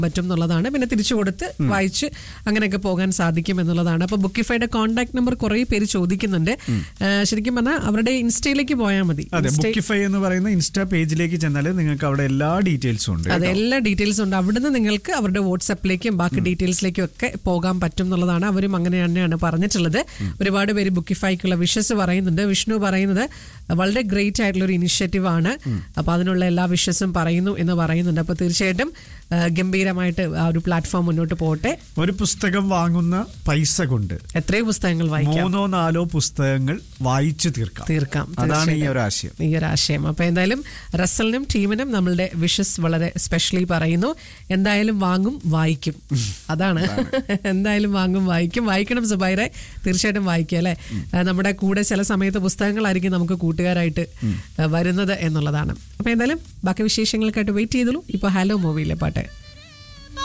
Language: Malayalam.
പറ്റും എന്നുള്ളതാണ് പിന്നെ തിരിച്ചു കൊടുത്ത് വായിച്ച് അങ്ങനെയൊക്കെ പോകാൻ സാധിക്കും എന്നുള്ളതാണ് അപ്പൊ ബുക്കിഫൈയുടെ കോൺടാക്ട് നമ്പർ കുറെ പേര് ചോദിക്കുന്നുണ്ട് ആ, ശരിക്കും പറഞ്ഞാൽ അവരുടെ ഇൻസ്റ്റയിലേക്ക് പോയാൽ മതി അതെ ഇൻസ്റ്റ- ബുക്കിഫൈ എന്ന് പറയുന്ന ഇൻസ്റ്റാ പേജിലേക്ക് ചെന്നാൽ നിങ്ങൾക്ക് അവിടെ എല്ലാ ഡീറ്റെയിൽസും ഉണ്ട് അതെ എല്ലാ ഡീറ്റെയിൽസും ഉണ്ട് അവിടുന്ന് നിങ്ങൾക്ക് അവരുടെ വാട്സപ്പിലേക്കും ബാക്കി ഡീറ്റെയിൽസിലേക്കും ഒക്കെ പോകാൻ പറ്റും എന്നുള്ളതാണ് അവരും അങ്ങനെ തന്നെയാണ് പറഞ്ഞിട്ടുള്ളത് ഒരുപാട് പേര് ബുക്കിഫൈക്കുള്ള വിഷസ് പറയുന്നുണ്ട് വിഷ്ണു പറയുന്നത് വളരെ ഗ്രേറ്റ് ആയിട്ടുള്ള ഒരു ഇനിഷ്യേറ്റീവ് ആണ് അപ്പൊ അതിനുള്ള എല്ലാ വിഷസും പറയുന്നു എന്ന് പറയുന്നുണ്ട് അപ്പൊ തീർച്ചയായിട്ടും ആ, ഗംഭീരമായിട്ട് ആ ഒരു പ്ലാറ്റ്ഫോം മുന്നോട്ട് പോകട്ടെ ഒരു പുസ്തകം വാങ്ങുന്ന പൈസ കൊണ്ട് എത്രയോ പുസ്തകങ്ങൾ വായിക്കാം മൂന്നോ നാലോ പുസ്തകങ്ങൾ വായിച്ചു തീർക്കാം തീർക്കാം അതാണ് ഈ തീർച്ചയായിട്ടും. ഒരു ആശയം ഈ ഒരു ആശയം അപ്പൊ എന്തായാലും റസലിനും ടീമിനും നമ്മളുടെ വിഷസ് വളരെ സ്പെഷ്യലി പറയുന്നു എന്തായാലും വാങ്ങും വായിക്കും അതാണ് എന്തായാലും വാങ്ങും വായിക്കും വായിക്കണം സുബൈറെ തീർച്ചയായിട്ടും വായിക്കുക അല്ലെ നമ്മുടെ കൂടെ ചില സമയത്ത് പുസ്തകങ്ങളായിരിക്കും നമുക്ക് കൂട്ടുകാരായിട്ട് ആ, വരുന്നത് എന്നുള്ളതാണ് അപ്പൊ എന്തായാലും ബാക്കി വിശേഷങ്ങൾക്കായിട്ട് വെയിറ്റ് ചെയ്തോളൂ ഇപ്പൊ ഹലോ മൂവിയിലെ പാട്ട്